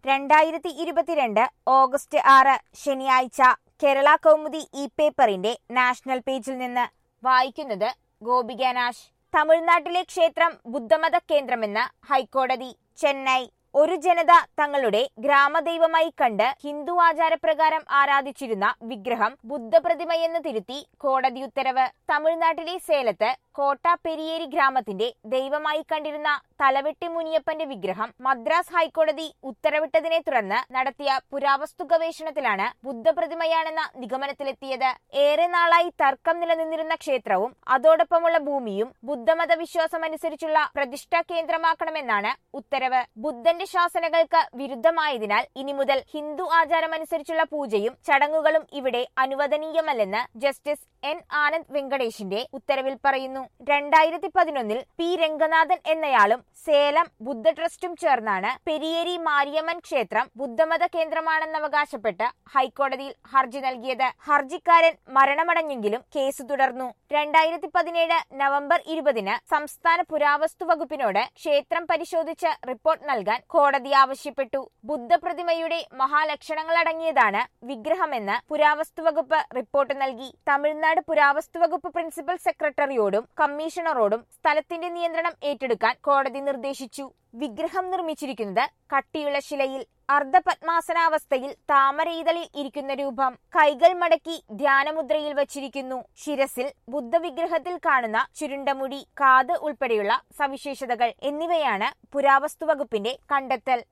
രണ്ടായിരത്തി ഇരുപത്തിരണ്ട് ഓഗസ്റ്റ് ആറ് ശനിയാഴ്ച കേരള കൗമുദി ഇ പേപ്പറിന്റെ നാഷണൽ പേജിൽ നിന്ന് വായിക്കുന്നത് ഗോപിക നാശ് തമിഴ്നാട്ടിലെ ക്ഷേത്രം ബുദ്ധമത കേന്ദ്രമെന്ന് ഹൈക്കോടതി ചെന്നൈ ഒരു ജനത തങ്ങളുടെ ഗ്രാമദൈവമായി കണ്ട് ഹിന്ദു ആചാരപ്രകാരം ആരാധിച്ചിരുന്ന വിഗ്രഹം ബുദ്ധപ്രതിമയെന്ന് തിരുത്തി കോടതി ഉത്തരവ് തമിഴ്നാട്ടിലെ സേലത്ത് കോട്ട പെരിയേരി ഗ്രാമത്തിന്റെ ദൈവമായി കണ്ടിരുന്ന തലവെട്ടി മുനിയപ്പന്റെ വിഗ്രഹം മദ്രാസ് ഹൈക്കോടതി ഉത്തരവിട്ടതിനെ തുടർന്ന് നടത്തിയ പുരാവസ്തു ഗവേഷണത്തിലാണ് ബുദ്ധപ്രതിമയാണെന്ന നിഗമനത്തിലെത്തിയത് ഏറെ നാളായി തർക്കം നിലനിന്നിരുന്ന ക്ഷേത്രവും അതോടൊപ്പമുള്ള ഭൂമിയും ബുദ്ധമത വിശ്വാസമനുസരിച്ചുള്ള പ്രതിഷ്ഠാ കേന്ദ്രമാക്കണമെന്നാണ് ഉത്തരവ് ബുദ്ധന്റെ ശാസനകൾക്ക് വിരുദ്ധമായതിനാൽ ഇനി മുതൽ ഹിന്ദു ആചാരമനുസരിച്ചുള്ള പൂജയും ചടങ്ങുകളും ഇവിടെ അനുവദനീയമല്ലെന്ന് ജസ്റ്റിസ് എൻ ആനന്ദ് വെങ്കടേഷിന്റെ ഉത്തരവിൽ പറയുന്നു രണ്ടായിരത്തി പതിനൊന്നിൽ പി രംഗനാഥൻ എന്നയാളും സേലം ബുദ്ധ ട്രസ്റ്റും ചേർന്നാണ് പെരിയേരി മാരിയമ്മൻ ക്ഷേത്രം ബുദ്ധമത കേന്ദ്രമാണെന്നവകാശപ്പെട്ട് ഹൈക്കോടതിയിൽ ഹർജി നൽകിയത് ഹർജിക്കാരൻ മരണമടഞ്ഞെങ്കിലും കേസ് തുടർന്നു രണ്ടായിരത്തി പതിനേഴ് നവംബർ ഇരുപതിന് സംസ്ഥാന പുരാവസ്തു വകുപ്പിനോട് ക്ഷേത്രം പരിശോധിച്ച് റിപ്പോർട്ട് നൽകാൻ കോടതി ആവശ്യപ്പെട്ടു ബുദ്ധപ്രതിമയുടെ മഹാലക്ഷണങ്ങളടങ്ങിയതാണ് വിഗ്രഹമെന്ന് പുരാവസ്തു വകുപ്പ് റിപ്പോർട്ട് നൽകി തമിഴ്നാട് പുരാവസ്തു വകുപ്പ് പ്രിൻസിപ്പൽ സെക്രട്ടറിയോടും കമ്മീഷണറോടും സ്ഥലത്തിന്റെ നിയന്ത്രണം ഏറ്റെടുക്കാൻ കോടതി നിർദ്ദേശിച്ചു വിഗ്രഹം നിർമ്മിച്ചിരിക്കുന്നത് കട്ടിയുള്ള ശിലയിൽ അർദ്ധപത്മാസനാവസ്ഥയിൽ താമരയിതളിൽ ഇരിക്കുന്ന രൂപം കൈകൾ മടക്കി ധ്യാനമുദ്രയിൽ വച്ചിരിക്കുന്നു ശിരസിൽ ബുദ്ധവിഗ്രഹത്തിൽ കാണുന്ന ചുരുണ്ടമുടി കാത് ഉൾപ്പെടെയുള്ള സവിശേഷതകൾ എന്നിവയാണ് പുരാവസ്തു വകുപ്പിന്റെ കണ്ടെത്തൽ